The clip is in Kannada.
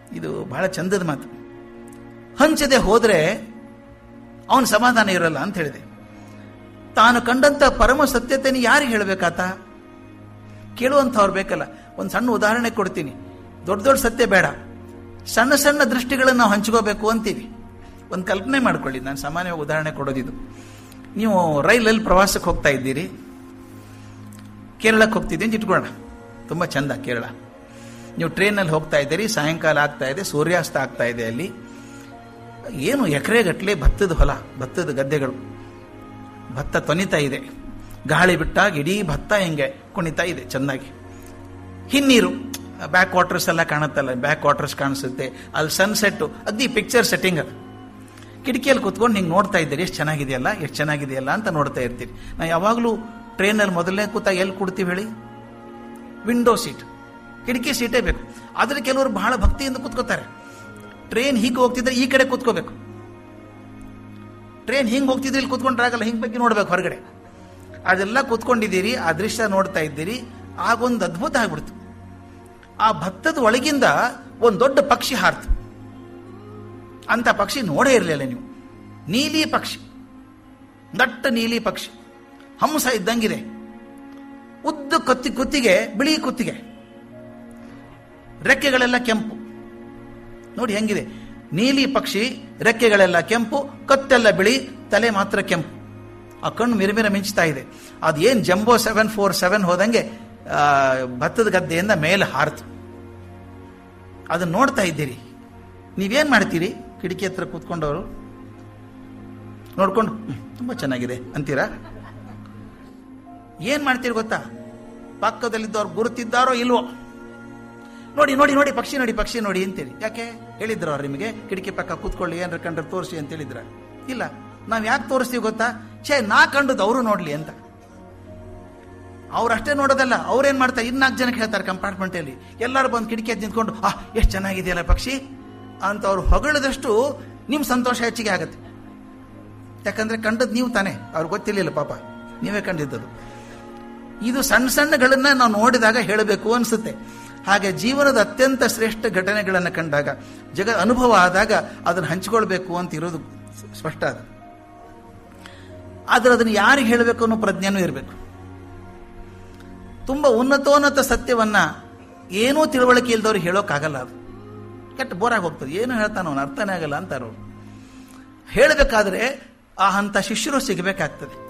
ಇದು ಬಹಳ ಚಂದದ ಮಾತು ಹಂಚದೆ ಹೋದ್ರೆ ಅವನ ಸಮಾಧಾನ ಇರಲ್ಲ ಅಂತ ಹೇಳಿದೆ ತಾನು ಕಂಡಂತ ಪರಮ ಸತ್ಯತೆಯನ್ನು ಯಾರಿಗೆ ಹೇಳಬೇಕಾತ ಕೇಳುವಂಥವ್ರು ಬೇಕಲ್ಲ ಒಂದು ಸಣ್ಣ ಉದಾಹರಣೆ ಕೊಡ್ತೀನಿ ದೊಡ್ಡ ದೊಡ್ಡ ಸತ್ಯ ಬೇಡ ಸಣ್ಣ ಸಣ್ಣ ದೃಷ್ಟಿಗಳನ್ನು ನಾವು ಹಂಚ್ಕೋಬೇಕು ಅಂತೀವಿ ಒಂದು ಕಲ್ಪನೆ ಮಾಡ್ಕೊಳ್ಳಿ ನಾನು ಸಾಮಾನ್ಯವಾಗಿ ಉದಾಹರಣೆ ಕೊಡೋದಿದು ನೀವು ರೈಲಲ್ಲಿ ಪ್ರವಾಸಕ್ಕೆ ಹೋಗ್ತಾ ಇದ್ದೀರಿ ಕೇರಳಕ್ಕೆ ಹೋಗ್ತಿದ್ದೀನಿ ಅಂತ ಇಟ್ಕೊಳ್ಳೋಣ ತುಂಬ ಚಂದ ಕೇರಳ ನೀವು ಟ್ರೈನಲ್ಲಿ ಹೋಗ್ತಾ ಇದ್ದೀರಿ ಸಾಯಂಕಾಲ ಆಗ್ತಾ ಇದೆ ಸೂರ್ಯಾಸ್ತ ಆಗ್ತಾ ಇದೆ ಅಲ್ಲಿ ಏನು ಎಕರೆಗಟ್ಟಲೆ ಭತ್ತದ ಹೊಲ ಭತ್ತದ ಗದ್ದೆಗಳು ಭತ್ತ ತೊನಿತಾ ಇದೆ ಗಾಳಿ ಬಿಟ್ಟಾಗ ಇಡೀ ಭತ್ತ ಹಿಂಗೆ ಕುಣಿತಾ ಇದೆ ಚೆನ್ನಾಗಿ ಹಿನ್ನೀರು ಬ್ಯಾಕ್ ವಾಟರ್ಸ್ ಎಲ್ಲ ಕಾಣುತ್ತಲ್ಲ ಬ್ಯಾಕ್ ವಾಟರ್ಸ್ ಕಾಣಿಸುತ್ತೆ ಅಲ್ಲಿ ಸನ್ಸೆಟ್ಟು ಅಗ್ದಿ ಪಿಕ್ಚರ್ ಸೆಟ್ಟಿಂಗ್ ಅದು ಕಿಟಕಿಯಲ್ಲಿ ಕುತ್ಕೊಂಡು ಹಿಂಗೆ ನೋಡ್ತಾ ಇದ್ದೀರಿ ಎಷ್ಟು ಚೆನ್ನಾಗಿದೆಯಲ್ಲ ಎಷ್ಟು ಚೆನ್ನಾಗಿದೆಯಲ್ಲ ಅಂತ ನೋಡ್ತಾ ಇರ್ತೀರಿ ನಾವು ಯಾವಾಗಲೂ ಟ್ರೈನಲ್ಲಿ ಮೊದಲನೇ ಕೂತ ಎಲ್ಲಿ ಕೊಡ್ತೀವಿ ಹೇಳಿ ವಿಂಡೋ ಸೀಟ್ ಕಿಟಕಿ ಸೀಟೇ ಬೇಕು ಆದರೆ ಕೆಲವರು ಬಹಳ ಭಕ್ತಿಯಿಂದ ಕೂತ್ಕೋತಾರೆ ಟ್ರೈನ್ ಹೀಗೆ ಹೋಗ್ತಿದ್ರೆ ಈ ಕಡೆ ಕೂತ್ಕೋಬೇಕು ಟ್ರೈನ್ ಹಿಂಗೆ ಹೋಗ್ತಿದ್ರೆ ಇಲ್ಲಿ ಕೂತ್ಕೊಂಡ್ರಾಗಲ್ಲ ಹಿಂಗೆ ಬಗ್ಗೆ ನೋಡ್ಬೇಕು ಹೊರಗಡೆ ಅದೆಲ್ಲ ಕೂತ್ಕೊಂಡಿದ್ದೀರಿ ಆ ದೃಶ್ಯ ನೋಡ್ತಾ ಇದ್ದೀರಿ ಆಗೊಂದು ಅದ್ಭುತ ಆಗ್ಬಿಡ್ತು ಆ ಭತ್ತದ ಒಳಗಿಂದ ಒಂದು ದೊಡ್ಡ ಪಕ್ಷಿ ಹಾರ್ತು ಅಂತ ಪಕ್ಷಿ ನೋಡೇ ಇರಲಿಲ್ಲ ನೀವು ನೀಲಿ ಪಕ್ಷಿ ದಟ್ಟ ನೀಲಿ ಪಕ್ಷಿ ಹಂಸ ಇದ್ದಂಗಿದೆ ಉದ್ದ ಕೊತ್ತಿ ಕುತ್ತಿಗೆ ಬಿಳಿ ಕುತ್ತಿಗೆ ರೆಕ್ಕೆಗಳೆಲ್ಲ ಕೆಂಪು ನೋಡಿ ಹೆಂಗಿದೆ ನೀಲಿ ಪಕ್ಷಿ ರೆಕ್ಕೆಗಳೆಲ್ಲ ಕೆಂಪು ಕತ್ತೆಲ್ಲ ಬಿಳಿ ತಲೆ ಮಾತ್ರ ಕೆಂಪು ಆ ಕಣ್ಣು ಮಿರಮಿರ ಮಿಂಚ್ತಾ ಇದೆ ಅದೇನು ಜಂಬೋ ಸೆವೆನ್ ಫೋರ್ ಸೆವೆನ್ ಹೋದಂಗೆ ಆ, ಭತ್ತದ ಗದ್ದೆಯಿಂದ ಮೇಲೆ ಹಾರ್ತು ಅದನ್ನ ನೋಡ್ತಾ ಇದ್ದೀರಿ ನೀವೇನ್ ಮಾಡ್ತೀರಿ ಕಿಟಕಿ ಹತ್ರ ಕೂತ್ಕೊಂಡವರು ನೋಡ್ಕೊಂಡು "ಹ್ಮ್, ತುಂಬಾ ಚೆನ್ನಾಗಿದೆ ಅಂತೀರಾ ಏನ್ ಮಾಡ್ತೀರಿ ಗೊತ್ತಾ ಪಕ್ಕದಲ್ಲಿದ್ದವ್ರು ಗುರುತಿದ್ದಾರೋ ಇಲ್ವೋ ನೋಡಿ ನೋಡಿ ನೋಡಿ ಪಕ್ಷಿ ನೋಡಿ ಪಕ್ಷಿ ನೋಡಿ ಅಂತೀರಿ ಯಾಕೆ ಹೇಳಿದ್ರು ಅವ್ರು ನಿಮಗೆ ಕಿಟಕಿ ಪಕ್ಕ ಕೂತ್ಕೊಳ್ಳಿ ಏನ್ರ ಕಂಡ್ರೆ ತೋರಿಸಿ ಅಂತ ಹೇಳಿದ್ರ ಇಲ್ಲ ನಾವ್ ಯಾಕೆ ತೋರಿಸ್ತೀವಿ ಗೊತ್ತಾ ಛೇ ನಾ ಕಂಡದ್ದು ಅವರು ನೋಡ್ಲಿ ಅಂತ ಅವ್ರು ಅಷ್ಟೇ ನೋಡೋದಲ್ಲ ಅವ್ರೇನ್ ಮಾಡ್ತಾರೆ ಇನ್ನಾಲ್ಕು ಜನಕ್ಕೆ ಹೇಳ್ತಾರೆ ಕಂಪಾರ್ಟ್ಮೆಂಟ್ ಅಲ್ಲಿ ಎಲ್ಲರೂ ಬಂದು ಕಿಟಕಿ ಹತ್ತ್ ನಿಂತ್ಕೊಂಡು ಆ ಎಷ್ಟು ಚೆನ್ನಾಗಿದೆಯಲ್ಲ ಪಕ್ಷಿ ಅಂತ ಅವ್ರು ಹೊಗಳಿದಷ್ಟು ನಿಮ್ ಸಂತೋಷ ಹೆಚ್ಚಿಗೆ ಆಗತ್ತೆ ಯಾಕಂದ್ರೆ ಕಂಡದ್ದು ನೀವು ತಾನೇ ಅವ್ರಿಗೆ ಗೊತ್ತಿರ್ಲಿಲ್ಲ ಪಾಪ ನೀವೇ ಕಂಡಿದ್ದದು ಇದು ಸಣ್ಣ ಸಣ್ಣಗಳನ್ನ ನಾವು ನೋಡಿದಾಗ ಹೇಳಬೇಕು ಅನ್ಸುತ್ತೆ ಹಾಗೆ ಜೀವನದ ಅತ್ಯಂತ ಶ್ರೇಷ್ಠ ಘಟನೆಗಳನ್ನು ಕಂಡಾಗ ಜಗ ಅನುಭವ ಆದಾಗ ಅದನ್ನು ಹಂಚಿಕೊಳ್ಬೇಕು ಅಂತ ಇರೋದು ಸ್ಪಷ್ಟ ಅದು ಆದ್ರೆ ಅದನ್ನು ಯಾರಿಗೆ ಹೇಳಬೇಕು ಅನ್ನೋ ಪ್ರಜ್ಞೆನೂ ಇರಬೇಕು ತುಂಬಾ ಉನ್ನತೋನ್ನತ ಸತ್ಯವನ್ನ ಏನೂ ತಿಳುವಳಿಕೆ ಇಲ್ದವ್ರು ಹೇಳೋಕ್ಕಾಗಲ್ಲ ಅದು ಕೆಟ್ಟ ಬೋರಾಗಿ ಹೋಗ್ತದೆ ಏನು ಹೇಳ್ತಾನೋ ಅವನು ಅರ್ಥನೇ ಆಗಲ್ಲ ಅಂತಾರೋ ಹೇಳಬೇಕಾದ್ರೆ ಆ ಹಂತ ಶಿಷ್ಯರು ಸಿಗಬೇಕಾಗ್ತದೆ